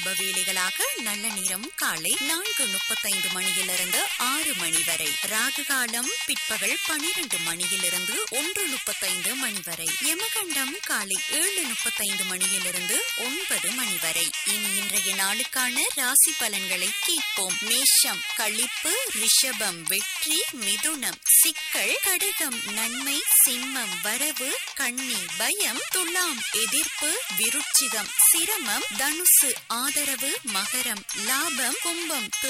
சுப வேளைகளாக நல்ல நேரம் காலை நான்கு முப்பத்தைந்து மணியிலிருந்து ஆறு மணி வரை ராகு காலம் பிற்பகல் பனிரெண்டு மணியிலிருந்து ஒன்று முப்பத்தைந்து மணி வரை யமகண்டம் காலை ஏழு முப்பத்தைந்து மணியிலிருந்து ஒன்பது மணி வரை இனி இன்றைய நாளுக்கான ராசி பலன்களை கேட்போம் மேஷம் களிப்பு ரிஷபம் வெற்றி மிதுனம் சிக்கல் கடகம் நன்மை சிம்மம் வரவு கண்ணி பயம் துலாம் எதிர்ப்பு விருட்சிகம் சிரமம் தனுசு ஆதரவு மகரம் லாபம் கும்பம்